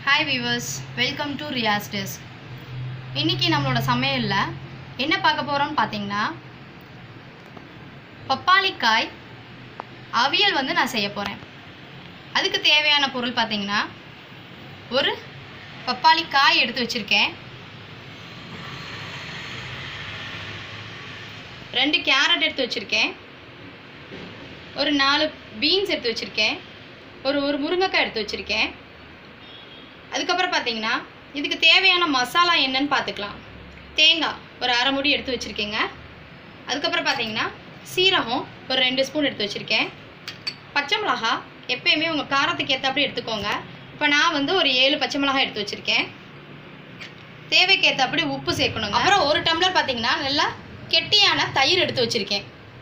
hi viewers welcome to Riya's desk இன்னைக்கு நம்மளோட சமையலில் என்ன பார்க்க போகிறோம்னு பார்த்தீங்கன்னா பப்பாளிக்காய் அவியல் வந்து நான் செய்ய போகிறேன் அதுக்கு தேவையான பொருள் பார்த்தீங்கன்னா ஒரு பப்பாளிக்காய் எடுத்து வச்சுருக்கேன் ரெண்டு கேரட் எடுத்து வச்சுருக்கேன் ஒரு நாலு பீன்ஸ் எடுத்து வச்சுருக்கேன் ஒரு ஒரு முருங்கைக்காய் எடுத்து வச்சுருக்கேன் அதுக்கப்புறம் பார்த்தீங்கன்னா இதுக்கு தேவையான மசாலா என்னன்னு பார்த்துக்கலாம் தேங்காய் ஒரு அரை முடி எடுத்து வச்சுருக்கேங்க அதுக்கப்புறம் பார்த்தீங்கன்னா சீரகம் ஒரு ரெண்டு ஸ்பூன் எடுத்து வச்சுருக்கேன் பச்சை மிளகா எப்பயுமே உங்கள் காரத்துக்கு ஏற்றாப்படி எடுத்துக்கோங்க இப்போ நான் வந்து ஒரு ஏழு பச்சை மிளகாய் எடுத்து வச்சுருக்கேன் தேவைக்கு ஏற்றாப்படி உப்பு சேர்க்கணுங்க அப்புறம் ஒரு டம்ளர் பார்த்தீங்கன்னா நல்லா கெட்டியான தயிர் எடுத்து வச்சுருக்கேன்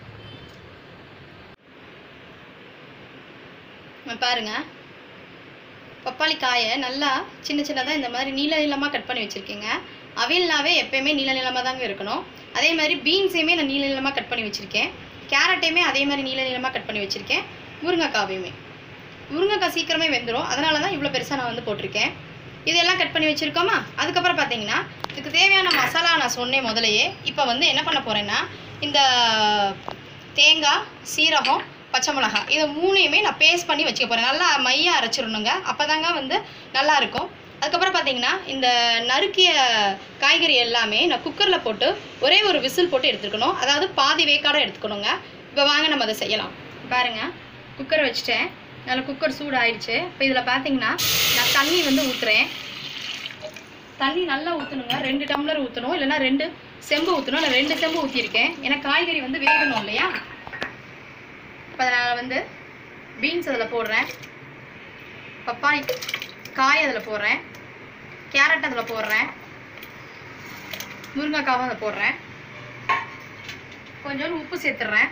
இங்க பாருங்க பப்பாளி காயை நல்லா சின்ன சின்னதாக இந்த மாதிரி நீள நீளமாக கட் பண்ணி வச்சுருக்கேங்க அவியல்னாவே எப்பயுமே நீள நீளமாக தாங்க இருக்கணும் அதே மாதிரி பீன்ஸையுமே நான் நீள நீளமாக கட் பண்ணி வச்சுருக்கேன் கேரட்டையுமே அதே மாதிரி நீள நீளமாக கட் பண்ணி வச்சுருக்கேன் முருங்கைக்காவையுமே முருங்கைக்காய் சீக்கிரமே வெந்துடும் அதனால தான் இவ்வளோ பெருசாக நான் வந்து போட்டிருக்கேன் இதெல்லாம் கட் பண்ணி வச்சுருக்கோமா அதுக்கப்புறம் பார்த்தீங்கன்னா இதுக்கு தேவையான மசாலா நான் சொன்னேன் முதலையே இப்போ வந்து என்ன பண்ண போகிறேன்னா இந்த தேங்காய் சீரகம் பச்சை மிளகாய் இதை மூணையுமே நான் பேஸ்ட் பண்ணி வச்சுக்க போகிறேன் நல்லா மையாக அரைச்சிடணுங்க அப்போ தாங்க வந்து நல்லா இருக்கும் அதுக்கப்புறம் பார்த்தீங்கன்னா இந்த நறுக்கிய காய்கறி எல்லாமே நான் குக்கரில் போட்டு ஒரே ஒரு விசில் போட்டு எடுத்துக்கணும் அதாவது பாதி வேக்காட எடுத்துக்கணுங்க இப்போ வாங்க நம்ம அதை செய்யலாம் பாருங்க குக்கர் வச்சுட்டேன் நல்லா குக்கர் சூடு ஆயிடுச்சு இப்போ இதில் பார்த்தீங்கன்னா நான் தண்ணி வந்து ஊற்றுறேன் தண்ணி நல்லா ஊற்றணுங்க ரெண்டு டம்ளர் ஊற்றணும் இல்லைன்னா ரெண்டு செம்பு ஊற்றணும் நான் ரெண்டு செம்பு ஊற்றிருக்கேன் ஏன்னா காய்கறி வந்து வேகணும் இல்லையா இப்போ நான் வந்து பீன்ஸ் அதில் போடுறேன் பப்பாளி காய் அதில் போடுறேன் கேரட் அதில் போடுறேன் முருங்கைக்காவும் அதில் போடுறேன் கொஞ்சோண்டு உப்பு சேர்த்துடுறேன்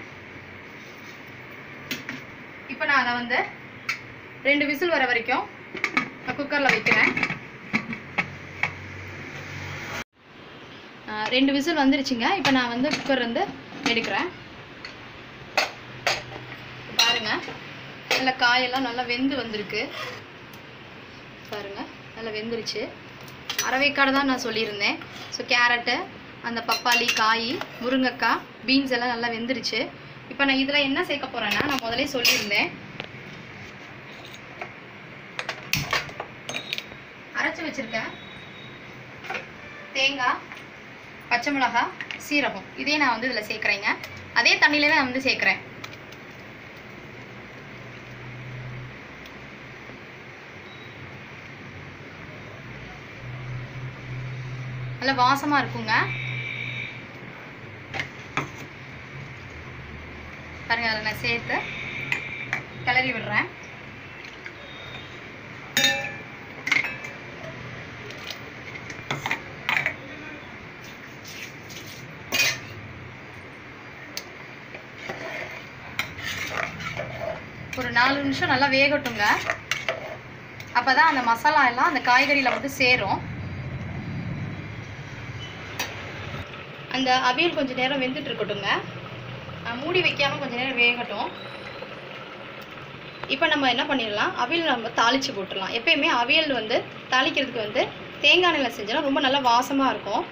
இப்போ நான் அதை வந்து ரெண்டு விசில் வர வரைக்கும் நான் குக்கரில் வைக்கிறேன் ஆ, ரெண்டு விசில் வந்துருச்சுங்க இப்போ நான் வந்து குக்கர் வந்து எடுக்கிறேன் பாருங்க நல்லா காயெல்லாம் நல்லா வெந்து வந்திருக்கு பாருங்க நல்லா வெந்துருச்சு அரவைக்காடு தான் நான் சொல்லியிருந்தேன் ஸோ கேரட்டு அந்த பப்பாளி காய் முருங்கைக்காய் பீன்ஸ் எல்லாம் நல்லா வெந்துருச்சு இப்போ நான் இதில் என்ன சேர்க்க போகிறேன்னா நான் முதலே சொல்லியிருந்தேன் அரைச்சி வச்சிருக்கேன் தேங்காய் பச்சை மிளகாய் சீரகம் இதே நான் வந்து இதில் சேர்க்குறேங்க அதே தண்ணியில தான் நான் வந்து சேர்க்குறேன் நல்ல வாசமாக இருக்குங்க பாருங்க அதில் நான் சேர்த்து கிளறி விடுறேன் ஒரு நாலு நிமிஷம் நல்லா வேகட்டுங்க அப்போ தான் அந்த மசாலா எல்லாம் அந்த காய்கறியில் வந்து சேரும் அந்த அவியல் கொஞ்சம் நேரம் வெந்துட்டு இருக்கட்டுங்க அஹ் மூடி வைக்காம கொஞ்ச நேரம் வேகட்டும் இப்போ நம்ம என்ன பண்ணிடலாம் அவியல் நம்ம தாளிச்சு போட்டுடலாம் எப்பயுமே அவியல் வந்து தாளிக்கிறதுக்கு வந்து தேங்காய் எண்ணெயில் செஞ்சோன்னா ரொம்ப நல்லா வாசமாக இருக்கும்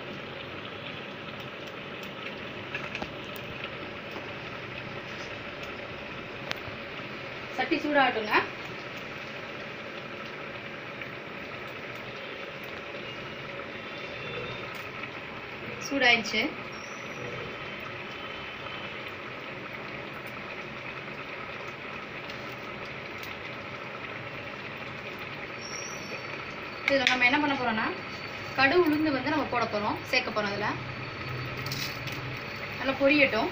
சட்டி சூடாகட்டுங்க சூடாயிடுச்சு இதில் நம்ம என்ன பண்ண போறோம்னா கடு உளுந்து வந்து நம்ம போட போகிறோம் சேர்க்க போகிறோம் இதில் நல்லா பொரியட்டும்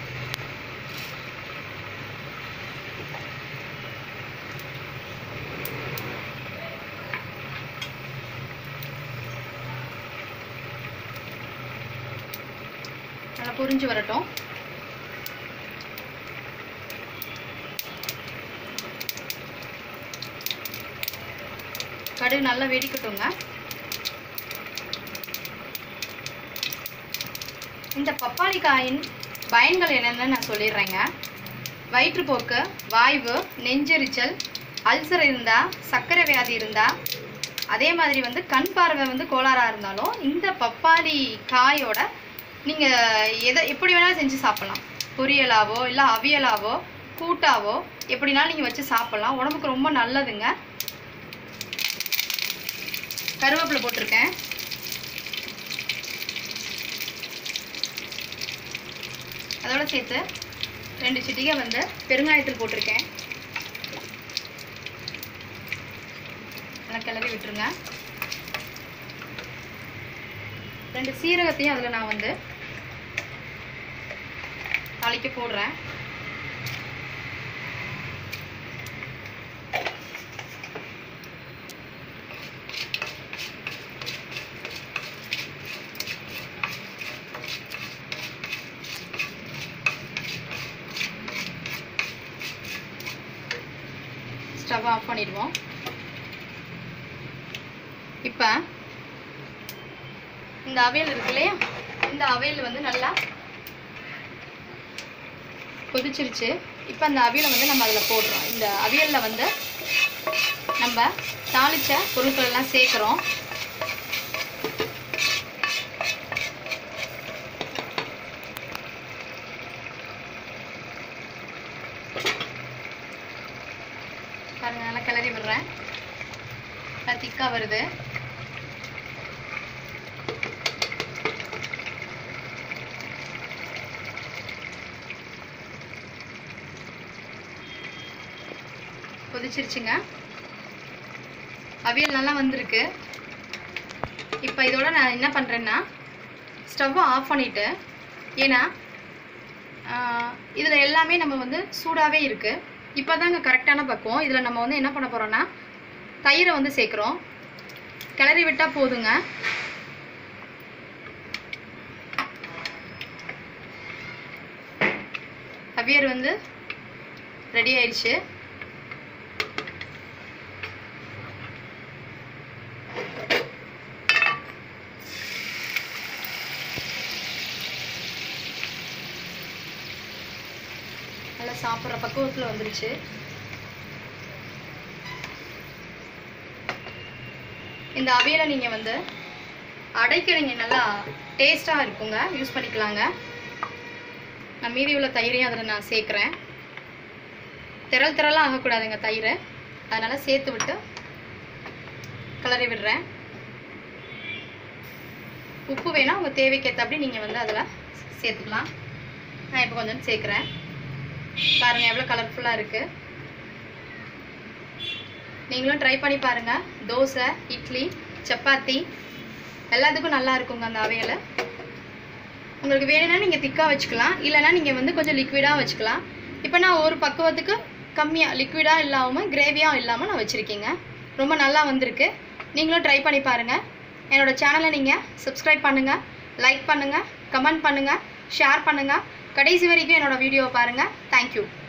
நல்லா பொரிஞ்சு வரட்டும் கடுகு நல்லா வெடிக்கட்டுங்க இந்த பப்பாளி காயின் பயன்கள் என்னென்னு நான் சொல்லிடுறேங்க வயிற்றுப்போக்கு வாய்வு நெஞ்செரிச்சல் அல்சர் இருந்தால் சர்க்கரை வியாதி இருந்தால் அதே மாதிரி வந்து கண் பார்வை வந்து கோளாறாக இருந்தாலும் இந்த பப்பாளி காயோட நீங்கள் எதை எப்படி வேணாலும் செஞ்சு சாப்பிட்லாம் பொரியலாவோ இல்லை அவியலாவோ கூட்டாவோ எப்படினாலும் நீங்கள் வச்சு சாப்பிட்லாம் உடம்புக்கு ரொம்ப நல்லதுங்க கருவேப்பிலை போட்டிருக்கேன் அதோட சேர்த்து ரெண்டு சிட்டிகை வந்து பெருங்காயத்தில் போட்டிருக்கேன் நல்லா கிளறி விட்டுருங்க ரெண்டு சீரகத்தையும் அதில் நான் வந்து தாளிக்க போடுறேன் ஸ்டவ் ஆஃப் பண்ணிடுவோம் இப்போ இந்த அவையல் இருக்கு இல்லையா இந்த அவையல் வந்து நல்லா கொதிச்சிருச்சு இப்போ அந்த அவியலை வந்து நம்ம அதில் போடுறோம் இந்த அவியலில் வந்து நம்ம தாளிச்ச பொருட்கள் எல்லாம் சேர்க்குறோம் பாருங்க நல்லா கிளறி விடுறேன் நல்லா திக்காக வருது கொதிச்சிருச்சுங்க அவியல் நல்லா வந்திருக்கு இப்போ இதோட நான் என்ன பண்ணுறேன்னா ஸ்டவ்வை ஆஃப் பண்ணிவிட்டு ஏன்னா இதில் எல்லாமே நம்ம வந்து சூடாகவே இருக்குது இப்போ தாங்க கரெக்டான பக்குவம் இதில் நம்ம வந்து என்ன பண்ண போகிறோன்னா தயிரை வந்து சேர்க்குறோம் கிளறி விட்டால் போதுங்க அவியர் வந்து ரெடி ஆயிடுச்சு நல்லா சாப்பிட்ற பக்குவத்தில் வந்துருச்சு இந்த அவியலை நீங்கள் வந்து அடைக்க நீங்கள் நல்லா டேஸ்ட்டாக இருக்குங்க யூஸ் பண்ணிக்கலாங்க நான் மீதி உள்ள தயிரையும் அதில் நான் சேர்க்குறேன் திரள் திரளாக ஆகக்கூடாதுங்க தயிர் அதனால் சேர்த்து விட்டு கிளறி விடுறேன் உப்பு வேணால் உங்கள் தேவைக்கேற்றபடி நீங்கள் வந்து அதில் சேர்த்துக்கலாம் நான் இப்போ கொஞ்சம் சேர்க்குறேன் பாருங்கள் எவ்வளோ கலர்ஃபுல்லாக இருக்குது நீங்களும் ட்ரை பண்ணி பாருங்கள் தோசை இட்லி சப்பாத்தி எல்லாத்துக்கும் நல்லா இருக்குங்க அந்த அவையல் உங்களுக்கு வேணும்னா நீங்கள் திக்காக வச்சுக்கலாம் இல்லைனா நீங்கள் வந்து கொஞ்சம் லிக்விடாக வச்சுக்கலாம் இப்போ நான் ஒரு பக்குவத்துக்கு கம்மியாக லிக்விடாக இல்லாமல் கிரேவியாக இல்லாமல் நான் வச்சுருக்கேங்க ரொம்ப நல்லா வந்திருக்கு நீங்களும் ட்ரை பண்ணி பாருங்கள் என்னோடய சேனலை நீங்கள் சப்ஸ்கிரைப் பண்ணுங்கள் லைக் பண்ணுங்கள் கமெண்ட் பண்ணுங்கள் ஷேர் பண்ணுங்கள் கடைசி வரைக்கும் என்னோடய வீடியோவை பாருங்கள் தேங்க்யூ